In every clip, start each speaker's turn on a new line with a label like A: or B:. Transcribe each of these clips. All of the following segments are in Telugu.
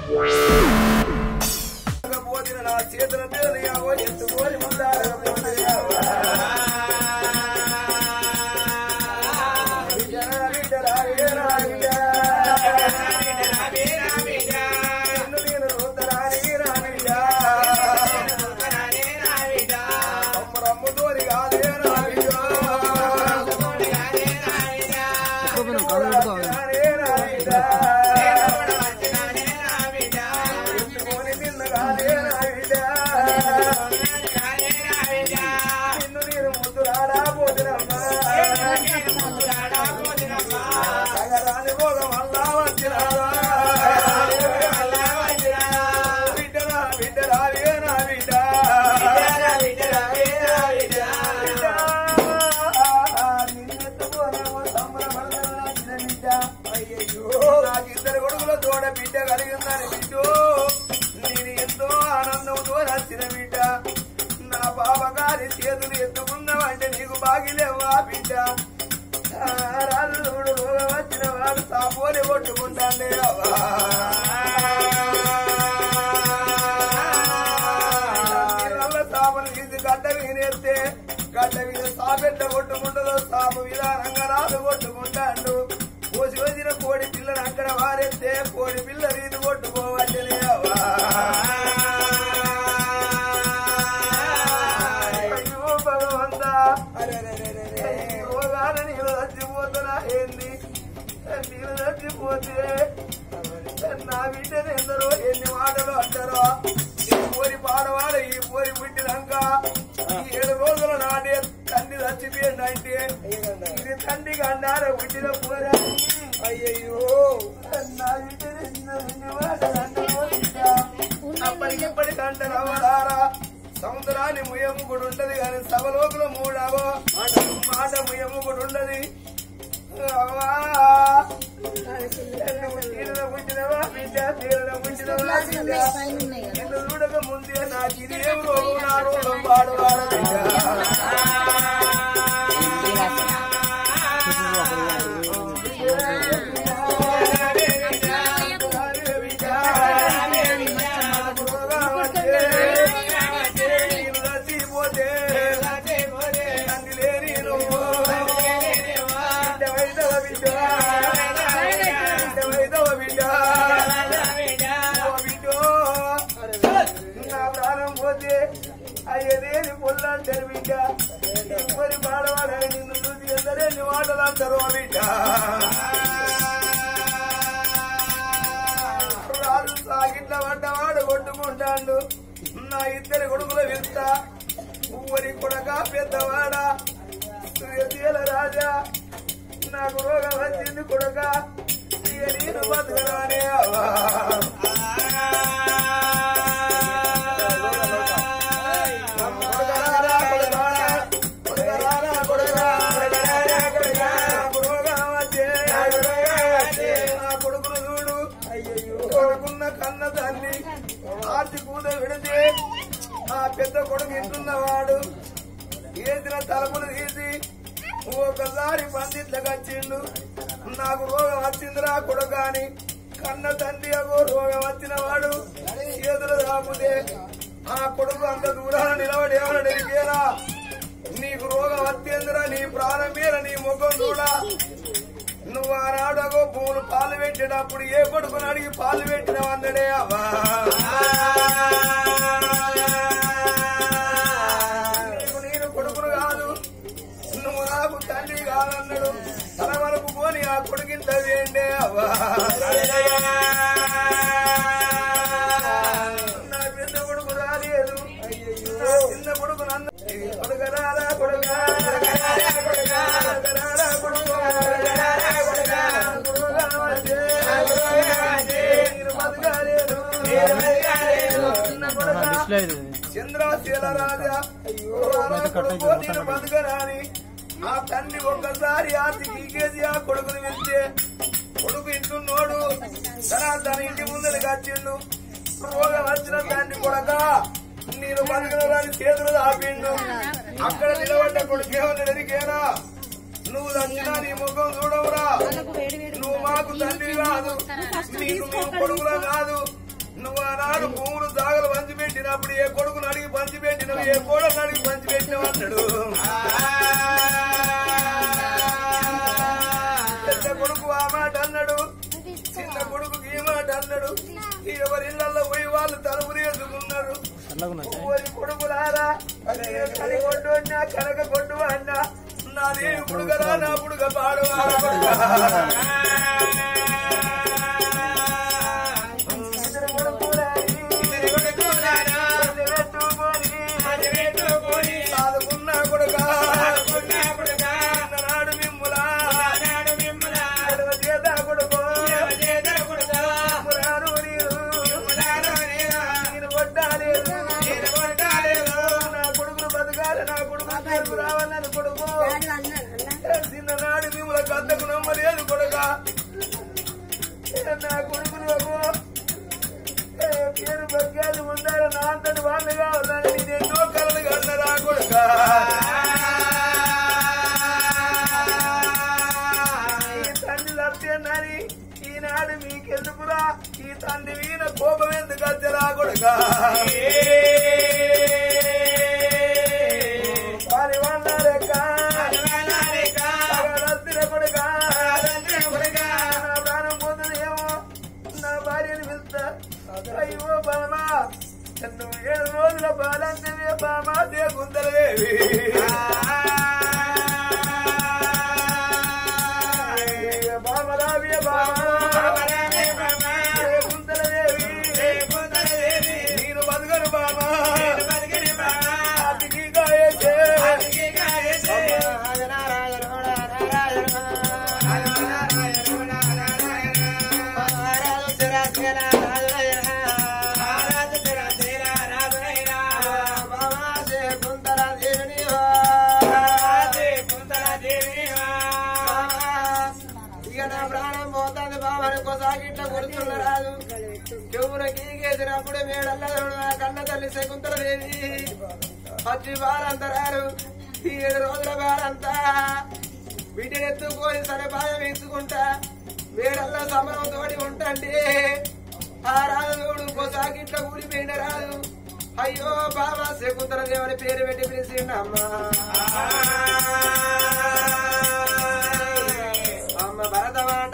A: పోతిన నా చేతుల మీద యావో ఎత్తుకోని ముందారగా పోతిన బిడ్డరా, బిడ్డరా, బిడ్డరా. నిన్ను నేను రుద్దరాని రా బిడ్డ. అమ్మరమ్ముతోని కాదే రా బిడ్డ. రానే రా బిడ్డ. ఎత్తుకొని నిన్ను కాదే రా బిడ్డ. నిన్ను నేను ముద్దులాడా పోతినమ్మా. సగరాని భోగం అల్లా వచ్చినారా. బిడ్డరా, బిడ్డరా, వేనా బిడ్డ. నిన్నెత్తుకోనేమో సంబరపడతానా చిన్న బిడ్డ. అయ్యయ్యో, నాకిద్దరు కొడుకుల తోడ బిడ్డ కలిగిందని బిడ్డో నేను ఎంతో ఆనందంతో నచ్చిన బిడ్డ నా బాబగారి చేతులు ఎత్తుకున్నావంటే నీకు బాగిలేవా బిడ్డ ఆ, రాళ్ళుడు రోగం వచ్చిన వాడు సాపోని కొట్టుకుంటానే అవ్వా నీళ్ళ సాపను తీసి గడ్డ వినేస్తే గడ్డ మీద సాపెట్ట కొట్టుకుంటుందో సాపు విధానంగా రాదు కొట్టుకుంటాడు కోసి వచ్చిన కోడి పిల్లని అక్కడ వారెత్తే కోడి పిల్ల రీతి కొట్టుకోవచ్చనే అవ్వా అయ్యో భగవంతా రోగాన నీళ్ళు చచ్చిపోతున్నా ఏంది నీళ్ళు చచ్చిపోతే నా బిడ్డను ఎందరో ఎన్ని మాటలు అంటారో ఈ పోరి పాడవాడ ఈ పోరి పుట్టినాక ఈ ఏడు రోజుల నాటే తండ్రి చచ్చిపోయింది అంటే ఇది తండ్రికి అన్నారా పుట్టిన పోరా అయ్యయ్యో నా బిడ్డను ఎందరో ఎన్ని మాటలు అంటారో బిడ్డ. అప్పటికిప్పటికంటే నవ్వలారా సముద్రాన్ని ముయ్యము కూడా ఉంటది కానీ సభలోకుల మూడావో మాట ముయ్యము కూడా ఉండదు అవ్వా. తీరున పుట్టినవా బిడ్డ, తీరున పుట్టినవా బిడ్డ. నిన్ను చూడక ముందే నాకు ఇదేం రోగం నా రోగం పాడువాడు నా ప్రాణం పోతే అయ్యదేని పొల్లంటారు బిడ్డ ఇంకొరి పాడవాడని నిన్ను చూసి ఎందరేని మాటలు అంటారు ఆ బిడ్డ రాజు సాగిట్ల పడ్డవాడు కొట్టుకుంటాడు నా ఇద్దరి కొడుకుల వింత ఊరి కొడక పెద్దవాడ సూర్యశీల రాజా నాకు రోగం వచ్చింది కొడక ఇక నేను బతకరానే అవ్వా కొడుకున్న కన్న తల్లి ఆర్చి కూత విడితే ఆ పెద్ద కొడుకు ఇంటున్నవాడు వేసిన తలుపులు తీసి ఒకసారి పందిట్లకు వచ్చిండు నాకు రోగం వచ్చిందిరా కొడుకాని కన్న తండ్రి అగో రోగం వచ్చిన వాడు చేతులు రాపుతే ఆ కొడుకు అంత దూరాన నిలబడి ఏమన్నా నిలిపేరా నీకు రోగం వచ్చేందిరా నీ ప్రాణం మీద నీ ముఖం చూడా నువ్వు ఆనాడు అగో భూములు పాలు పెట్టేటప్పుడు ఏ కొడుకుని అడిగి పాలు పెట్టినావు అన్నడే అవ్వా నీకు నేను కొడుకును కాదు నువ్వు నాకు తండ్రి కాదన్నాడు తన వరకు పోని ఆ కొడుకింత వేయండి అవ్వా నా పెద్ద కొడుకు రాలేదు నా చిన్న కొడుకు నన్ను కొడుకరారా కొడుకా కొడుకరారా కొడుకు మీరు బతకాలేదు చిన్న కొడుకా చంద్రశీల రాజా నేను బతకరాని ఆ తండ్రి ఒక్కసారి ఆర్తి గీకేసి ఆ కొడుకుని వెళ్తే కొడుకు ఇంటున్నోడు తన తన ఇంటి ముందరికి వచ్చిండు రోగం వచ్చిన తండ్రి కొడక నేను బతకరాని చేతులు ఆపిండు అక్కడ నిలబడ్డ కొడుకేమని ఎదిగేనా నువ్వు దచ్చినా నీ ముఖం చూడవురా నువ్వు మాకు తండ్రి కాదు నీకు మేము కొడుకులా కాదు నువ్వు ఆనాడు భూములు సాగలు పంచిపెట్టినప్పుడు ఏ కొడుకును అడిగి పంచిపెట్టినవు ఏ కోడలు అడిగి పంచిపెట్టినవు అన్నాడు పెద్ద కొడుకు ఆ మాట అన్నాడు చిన్న కొడుకు ఈ మాట అన్నాడు ఎవరి ఇళ్లలో పోయి వాళ్ళు తలుపులు ఎదుకున్నారు ఎవరి కొడుకులారా కలి కొట్టు అన్నా కనక కొట్టు అన్నా నాది పుడుగరా నా పుడుగ పాడు ఇద్దరు కొడుకులారి, పెట్టుకొని, సాదుకున్న కొడుకా, నాడు మిమ్ములా, ఎడమ చేత కొడుకో, మురారు నీరు, నేను కొట్టాలేదు, నా కొడుకులు బతకాలి నా కొడుకు తీర్పు రావాలని కొడుకు చిన్ననాడు మిమ్మల కద్దకు నమ్మలేదు కొడుక నా కొడుకులు పేరు బగ్గాలు ఉండాలి నా అంతటి వాళ్ళు కావాలని నేను ఎన్నో కలలు కన్నరా కొడుక ఈ తండ్రి లభ్యన్నని ఈనాడు మీకెందుకురా ఈ తండ్రి వీణ కోపం ఎందుకు వచ్చరా కొడుక వారి వాళ్ళ లెక్క రత్తిన కొడుక నా ప్రాణం పోతుందేమో నా భార్యని పిలుస్తా అయ్యో బామా నువ్వు ఏడు రోజుల బాలంతవే బామా దేకుందలవేవి బామరావియ బామా దేకుందలవేవి నేను బతుకను బామా అతికి గాయేసే
B: ఇక నా ప్రాణం పోతుంది బాబని కొసాగి ఇట్లా కూర్చున్న రాదు చెవులకి గేసినప్పుడు మేడల్ల నా కన్న తల్లి శకుంతల దేవి పచ్చి బాలంతరారు ఈ ఏడు రోజుల బాలంతా బిడ్డనెత్తుకొని సరే బాయం ఎత్తుకుంటా మేడల్లో సమరం తోడి ఉంటండి ఆ రాజుడు కొసాగి ఇట్లా ఊడిపోయిన రాదు అయ్యో బాబా శకుంతల దేవుని పేరు పెట్టి పిలిచిండమ్మా అమ్మ భరతమాట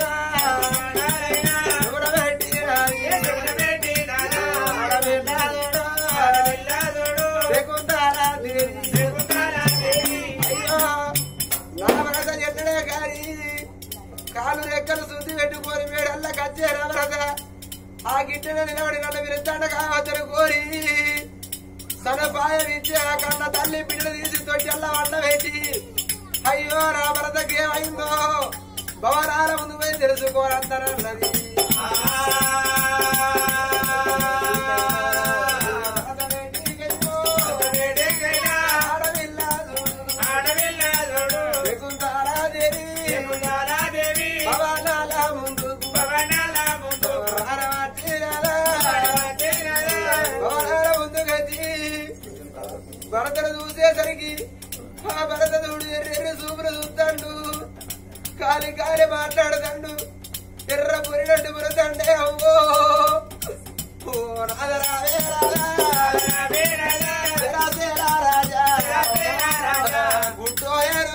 B: కాలు రెక్కలు శుద్ధి పెట్టుకొని మేడల్లా కచ్చే రవరద ఆ గిట్టెన నిలబడి నన్ను విరుద్దండ కావచ్చని కోరి తన పాయం ఇచ్చి ఆ కన్న తల్లి బిడ్డలు తీసి తొట్టెల్లా వంట వేసి అయ్యో నా భరతకి ఏమైందో భవనాల ముందు పోయి తెలుసుకోరంతనన్నది భవనాల ముందు భవనాల ముందు గచ్చి భరతను చూసేసరికి ఆ భరత చూడు ఎర్ర ఎర్ర చూపులు చూస్తాడు కాలి కాలి మాట్లాడతాడు ఎర్ర పురినట్టు పురతండే అవ్వో ఓ రాజా రావే రాజా రాజా రాజా గుట్టోయరు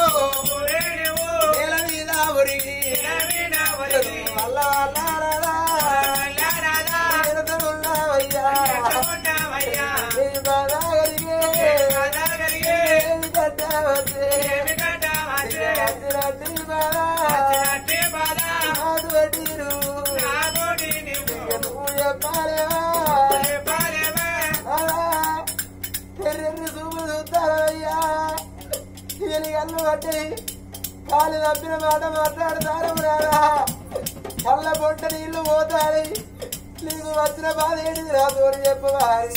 B: నేల మీద ఉరిగి అల్లా అల్లా రాజా ఉన్నావయ్యా నీ బాధ కలిగే ఏమి కట్టావచ్చే వచ్చినట్టు బాధ నాదు వడ్డీరు నువ్వు చెప్పాలేవా ఎర్రెర్రి చూపులు చూస్తారయ్యా వీళ్ళ కళ్ళు పట్టి కాలు తప్పిన మాట మాట్లాడతారు రారా కళ్ళ పొట్ట నీళ్లు పోతాయి నీకు వచ్చిన బాధ ఏంటిది రా తోడు చెప్పవారి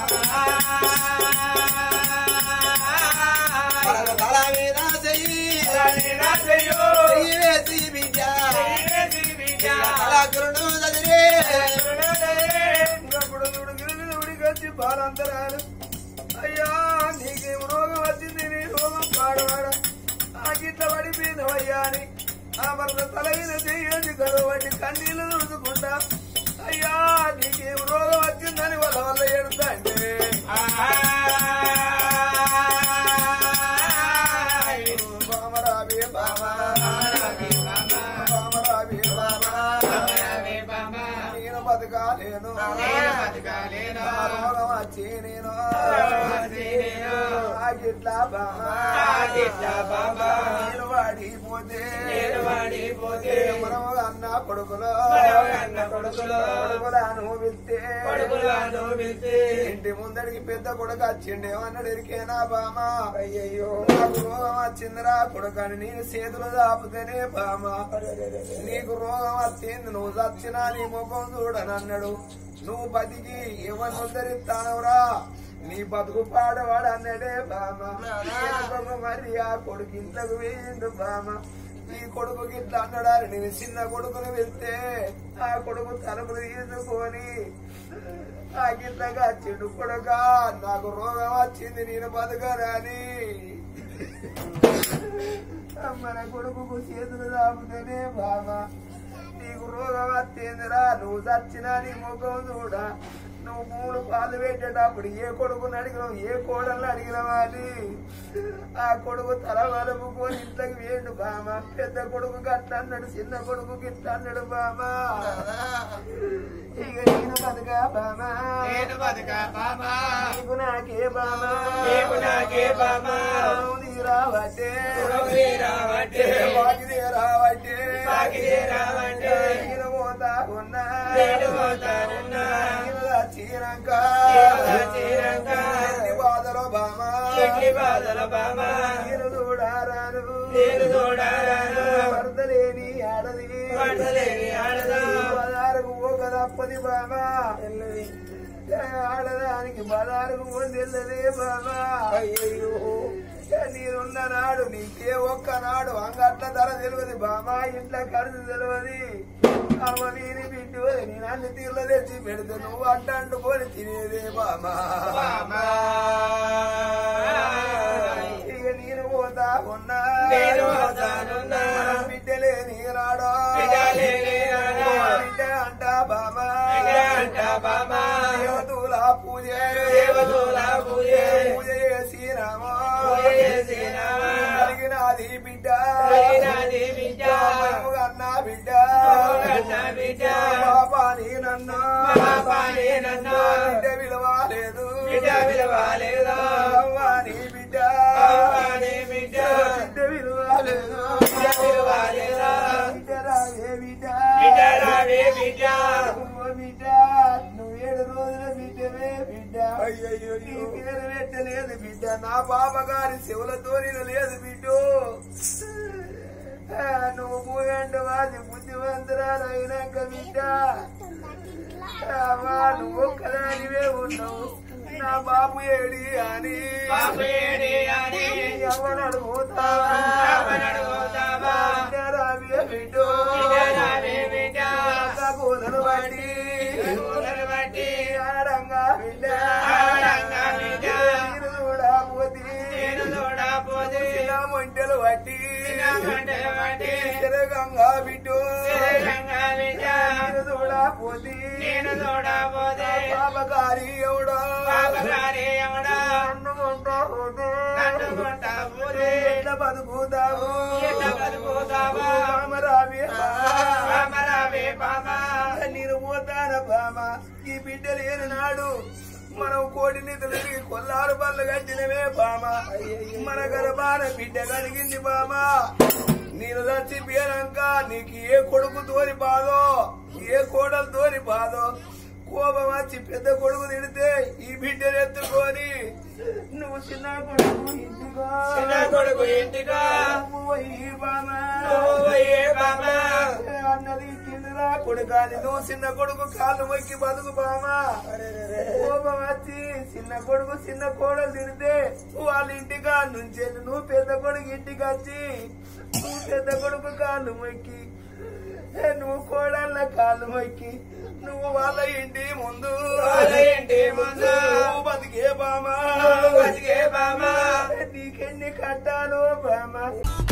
B: తల మీద చెయ్యి చెయ్యి వేసి బిడ్డ కళాకురుడు చదివే
A: ఇప్పుడు చూడు గిరిని ఉడికొచ్చి బాలంతరాలు అయ్యా నీకేం రోగం వచ్చింది నీ రోగం పాడవాడ ఆ గిట్ల పడిపోయినవయ్యా అని ఆ భర్త తలగిన చెయ్యండి కదవట్టి కన్నీళ్లు తుడుచుకుంటా అయ్యా వచ్చిందని వాళ్ళ వల్ల ఏడుతా అంటే బామరాబే బామా బామరాబే బామా నేను బతకాలేను నా రోగం వచ్చి నేను ఆగిట్లా బామా నేను వాడిపోతే మనము అన్న కొడుకులో కొడుకులను పిలిస్తే ఇంటి ముందడికి పెద్ద కొడుకు వచ్చిండే అన్నాడు ఎరికేనా బామా అయ్యయ్యో నాకు రోగం వచ్చిందిరా కొడుకని నేను చేతులు దాపుతేనే బామా నీకు రోగం వచ్చింది నువ్వు చచ్చినా నీ ముఖం చూడనన్నాడు నువ్వు బతికి ఎవరిని ఉద్ధరిస్తానవురా నీ బతుకు పాడవాడు అన్నాడే బామ ఎందుకమ్మ మరి ఆ కొడుకు ఇంట్లోకి వేయిండు బామ ఈ కొడుకు ఇట్లా అన్నాడు నేను చిన్న కొడుకుని వెళ్తే ఆ కొడుకు తలుపులు తీసుకొని ఆ గిట్లగా చెడు కొడుక నాకు రోగం వచ్చింది నేను బతకరాని మన కొడుకు చేతులు దాపుతేనే బామా నీకు రోగం వచ్చిందిరా నువ్వు చచ్చినా నీ ముఖం చూడ నువ్వు మూడు పాలు పెట్టేటప్పుడు ఏ కొడుకుని అడిగినావు ఏ కోడల్ని అడిగినావా అని ఆ కొడుకు తల వలుపుకొని ఇంట్లోకి వేయండు బామ పెద్ద కొడుకు గట్ట అన్నాడు చిన్న కొడుకు గిట్ట అన్నాడు బామ ఇక నేను బతుకా బామ
B: నేను బతుకా బామా
A: నీకు నాకే బామ
B: నీకు నాకే బామ.
A: నీ రావట్టే
B: రుణమే రావట్టే.
A: బాగిదే రావట్టే
B: బాగిదే రావట్టే.
A: నేను పోతా ఉన్నా
B: నేను పోతా ఉన్నా.
A: నేను చచ్చినాక
B: నేను చచ్చినాక.
A: ఎన్ని బాధలో బామ
B: ఎన్ని బాధల బామా
A: నేను చూడారాను
B: నేను చూడారాను.
A: భర్త లేని ఆడది
B: భర్త లేని ఆడదా.
A: బజారుకు పోక తప్పది బామ ఆడదానికి బజారుకు పొందెల్లదే బామ అయ్యో నేనున్న నాడు నీకే ఒక్క నాడు అంగట్ల ధర తెలియదు బామా ఇంట్లో ఖర్చు తెలియదు అమ్మ వీరి బిడ్డు నేను అన్ని తీర్ల తెచ్చి పెడితే నువ్వు అంట అంటుకొని తినేదే బామా
B: బామా
A: ఇక నేను పోతా ఉన్నా
B: నేను పోతానున్నా.
A: బిడ్డలే నీరాడో
B: బిడ్డలే నీరాడో.
A: బిడ్డ అంట బామా
B: బిడ్డ అంట బామా.
A: దేవతూల పూజ
B: దేవతూల పూజ.
A: పూజ చేసి రామా
B: పూజ చేసి రామా.
A: కలిగినది బిడ్డ
B: కలిగినది బిడ్డ.
A: అన్న బిడ్డ
B: కన్న బిడ్డ.
A: పాపాని నన్ను
B: పాపాని నన్ను.
A: బిడ్డ విలువాలేదు
B: బిడ్డ విలువాలేదు.
A: అవ్వాని బిడ్డ
B: అవ్వాని బిడ్డ.
A: బిడ్డ విలువాలేదు
B: బిడ్డ విలువాలేదు.
A: బిడ్డ రావే బిడ్డ
B: బిడ్డ రావే బిడ్డ.
A: అమ్మో బిడ్డ నువ్వు ఏడు రోజుల బిడ్డవే బిడ్డ అయ్యయ్యో నీ పేరు పెట్టలేదు బిడ్డ నా పాప గారి శివులతో నేను లేదు బిడ్డు ఆ, నువ్వు పోయండు వాది బుద్ధివంతురాలు అయినాక బిడ్డ అమ్మా, నువ్వు ఒక్కదానివే ఉన్నావు నా బాబు ఏడి అని
B: బాబు ఏడి అని.
A: ఎవరు అడుగుతావా
B: ఎవరు అడుగుతావా?
A: బిడ్డ రావే బిడ్డు
B: బిడ్డ రావే బిడ్డ.
A: కూతురు బట్టి
B: కూతురు బట్టి.
A: ఆడంగా బిడ్డ
B: ఆడంగా బిడ్డ.
A: నీరు చూడపోతే
B: నేను చూడపోతే.
A: చిన్న మొంటెలు బట్టి
B: చిన్న మొంటెలు బట్టి.
A: తిరగంగా బిడ్డు
B: తిరగంగా బిడ్డ.
A: నీరు చూడపోతే
B: నేను చూడపోతే.
A: పాపకారి ఎవడో
B: పాపగారి ఎవడా?
A: నన్ను కొంటావుతే
B: నన్ను కొంటావుతే.
A: ఎట్లా బతుకుతావు
B: ఎట్లా బతుకుతావు?
A: రామరావి
B: రామరావే బామా.
A: నేను పోతాన బామ ఈ బిడ్డ లేని నాడు మనం కోటి నిధులు తిరిగి కొల్లారు బల్ల కట్టినవే బామ మన గర్భాన బిడ్డ కలిగింది బామ నేను చచ్చిపోయాక నీకు ఏ కొడుకు తోని బాధో ఏ కోడలు తోని బాధో కోపం వచ్చి పెద్ద కొడుకు తిడితే ఈ బిడ్డను ఎత్తుకొని నువ్వు చిన్న కొడుకు ఇంటికో
B: చిన్న కొడుకు ఇంటికో.
A: నువ్వు పోయి బామ
B: నువ్వు పోయి బామా.
A: అన్నది తిండిరా కొడుకాని నువ్వు చిన్న కొడుకు కాళ్ళు మొక్కి బతుకు బామా కోపం వచ్చి చిన్న కొడుకు చిన్న కోడలు తిరితే వాళ్ళ ఇంటికా నుంచి నువ్వు పెద్ద కొడుకు ఇంటికి వచ్చి నువ్వు పెద్ద కొడుకు కాళ్ళు మొక్కి ఏ నువ్వు కోడళ్ళ కాళ్ళు మొక్కి నువ్వు వాళ్ళ ఇంటి ముందు
B: వాళ్ళ ఇంటి ముందు.
A: నువ్వు బతికే బామా
B: నువ్వు బతికే బామా.
A: నీకెన్ని కట్టాలో బామా